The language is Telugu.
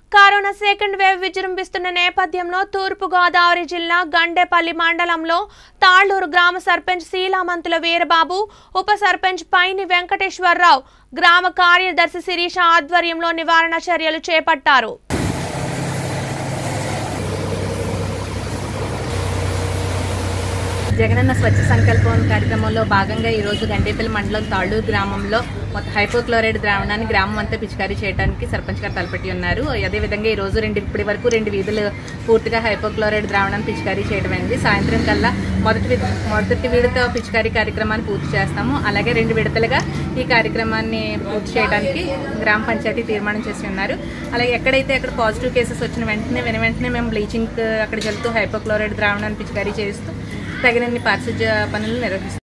కరోనా సెకండ్ వేవ్ విజృంభిస్తున్న నేపథ్యంలో తూర్పు గోదావరి జిల్లా గండేపల్లి మండలంలో తాళ్లూరు గ్రామ సర్పంచ్ శీలామంతుల వీరబాబు ఉప సర్పంచ్ పైని వెంకటేశ్వరరావు గ్రామ కార్యదర్శి శిరీష ఆధ్వర్యంలో నివారణ చర్యలు చేపట్టారు జగనన్న స్వచ్ఛ సంకల్పం కార్యక్రమంలో భాగంగా ఈ రోజు గండేపల్లి మండలం తాళ్ళూరు గ్రామంలో మొత్తం హైపోక్లోరైడ్ ద్రావణాన్ని గ్రామం అంతా పిచికారీ చేయడానికి సర్పంచ్ గారు తలపెట్టి ఉన్నారు అదేవిధంగా ఈ రోజు రెండు ఇప్పటి వరకు రెండు వీధులు పూర్తిగా హైపోక్లోరైడ్ ద్రావణాన్ని పిచికారీ చేయడం అయింది సాయంత్రం కల్లా మొదటి విడ- మొదటి విడత పిచికారీ కార్యక్రమాన్ని పూర్తి చేస్తాము అలాగే రెండు విడతలుగా ఈ కార్యక్రమాన్ని పూర్తి చేయడానికి గ్రామ పంచాయతీ తీర్మానం చేసి ఉన్నారు అలాగే ఎక్కడైతే అక్కడ పాజిటివ్ కేసెస్ వచ్చిన వెంటనే వెన వెంటనే మేము బ్లీచింగ్ అక్కడికి వెళ్తూ హైపోక్లోరైడ్ ద్రావణాన్ని పిచికారీ చేస్తూ తగినన్ని పారిశుధ్య పనులు నిర్వహిస్తాం